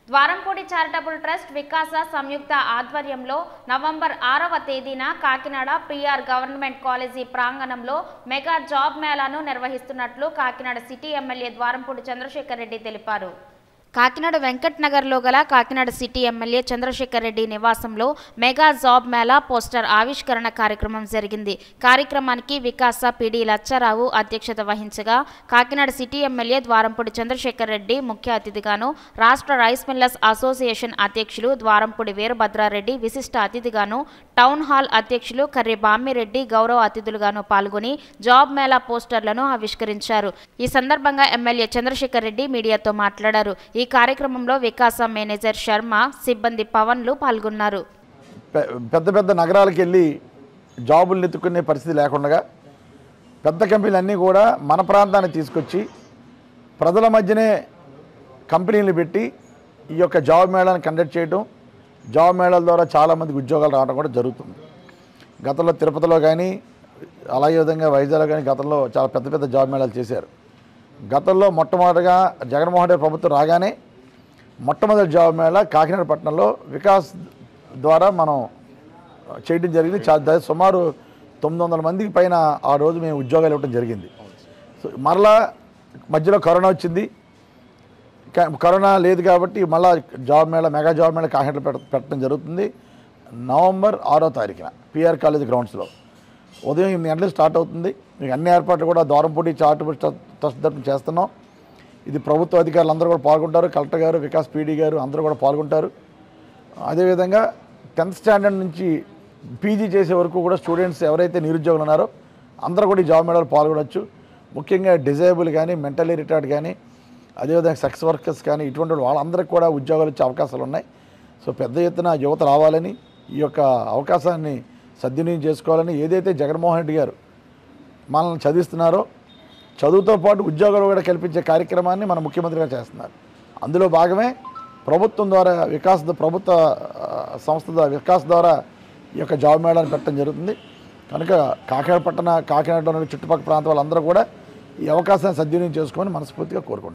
Dwarampudi charitable trust Vikasa సంయుక్త ఆధ్వర్యంలో November ఆరవ తేదీన కాకినాడ పిఆర్ గవర్నమెంట్ కాలేజీ ప్రాంగణంలో మెగా జాబ్ మేళాను నిర్వహిస్తున్నట్లు కాకినాడ సిటీ ఎమ్మెల్యే ద్వారంపూడి చంద్రశేఖర్ రెడ్డి తెలిపారు కాకినాడ వెంకట్ నగర్లో గల కాకినాడ సిటీ ఎమ్మెల్యే చంద్రశేఖర్ రెడ్డి నివాసంలో మెగా జాబ్ మేళా పోస్టర్ ఆవిష్కరణ కార్యక్రమం జరిగింది కార్యక్రమానికి వికాస పిడి లచ్చారావు అధ్యక్షత వహించగా కాకినాడ సిటీ ఎమ్మెల్యే ద్వారంపూడి చంద్రశేఖర్ రెడ్డి ముఖ్య అతిథిగాను రాష్ట్ర రైస్ మిల్లర్స్ అసోసియేషన్ అధ్యక్షులు ద్వారంపూడి వీరభద్రారెడ్డి విశిష్ట అతిథిగాను టౌన్ హాల్ అధ్యక్షులు కర్రి బామ్మిరెడ్డి గౌరవ అతిథులుగాను పాల్గొని జాబ్ మేళా పోస్టర్లను ఆవిష్కరించారు ఈ సందర్భంగా ఎమ్మెల్యే చంద్రశేఖర్ రెడ్డి మీడియాతో మాట్లాడారు ఈ కార్యక్రమంలో వికాస మేనేజర్ శర్మ సిబ్బంది పవన్లు పాల్గొన్నారు పె- పెద్ద పెద్ద నగరాలకు వెళ్ళి జాబులు ఎత్తుకునే పరిస్థితి లేకుండా పెద్ద కంపెనీలు అన్నీ కూడా మన ప్రాంతానికి తీసుకొచ్చి ప్రజల మధ్యనే కంపెనీలు పెట్టి ఈ యొక్క జాబ్ మేళాను కండక్ట్ చేయడం జాబ్ మేళాల ద్వారా చాలామందికి ఉద్యోగాలు రావడం కూడా జరుగుతుంది గతంలో తిరుపతిలో కానీ అలాగే విధంగా వైజాగ్లో కానీ గతంలో చాలా పెద్ద పెద్ద జాబ్ మేళాలు చేశారు గతంలో మొట్టమొదటిగా జగన్మోహన్ రెడ్డి ప్రభుత్వం రాగానే మొట్టమొదటి జాబ్ మేళా కాకినాడ పట్టణంలో వికాస్ ద్వారా మనం చేయడం జరిగింది చా ద- సుమారు తొమ్మిది వందల మందికి పైన ఆ రోజు మేము ఉద్యోగాలు ఇవ్వడం జరిగింది సో మరలా మధ్యలో కరోనా వచ్చింది క- కరోనా లేదు కాబట్టి మళ్ళా job mela mega job mela కాకినాడలో పెట్ట పెట్టడం జరుగుతుంది నవంబర్ ఆరో తారీఖున పిఆర్ కాలేజ్ గ్రౌండ్స్లో ఉదయం ఎనిమిది గంటలకు స్టార్ట్ అవుతుంది మీకు అన్ని ఏర్పాట్లు కూడా దూరంపూడి చారిటబుల్ ట్రస్ట్ ట్రస్ట్ తరఫున చేస్తున్నాం ఇది ప్రభుత్వ అధికారులు అందరూ కూడా పాల్గొంటారు కలెక్టర్ గారు వికాస్ పీడీ గారు అందరూ కూడా పాల్గొంటారు అదేవిధంగా టెన్త్ స్టాండర్డ్ నుంచి పీజీ చేసే వరకు కూడా స్టూడెంట్స్ ఎవరైతే నిరుద్యోగులు ఉన్నారో అందరూ కూడా ఈ జాబ్ మేళాలో పాల్గొనవచ్చు ముఖ్యంగా డిజేబుల్ కానీ మెంటలీ రిటార్డ్ కానీ అదేవిధంగా సెక్స్ వర్కర్స్ కానీ ఇటువంటి వాళ్ళు వాళ్ళందరికీ కూడా ఉద్యోగాలు వచ్చే అవకాశాలు ఉన్నాయి సో పెద్ద ఎత్తున యువత రావాలని ఈ యొక్క అవకాశాన్ని సద్వినియోగం చేసుకోవాలని ఏదైతే జగన్మోహన్ రెడ్డి గారు మనల్ని చదివిస్తున్నారో చదువుతో పాటు ఉద్యోగాలు కూడా కల్పించే కార్యక్రమాన్ని మన ముఖ్యమంత్రి గారు చేస్తున్నారు అందులో భాగమే ప్రభుత్వం ద్వారా వికాస్ ప్రభుత్వ ఆ, సంస్థ ద్వారా వికాస్ ద్వారా ఈ యొక్క జాబ్ మేళాన్ని పెట్టడం జరుగుతుంది కనుక కాకినాడ పట్టణ కాకినాడలో ఉన్న చుట్టుపక్కల ప్రాంత వాళ్ళందరూ కూడా ఈ అవకాశాన్ని సద్వినియోగం చేసుకోమని మనస్ఫూర్తిగా కోరుకుంటున్నాను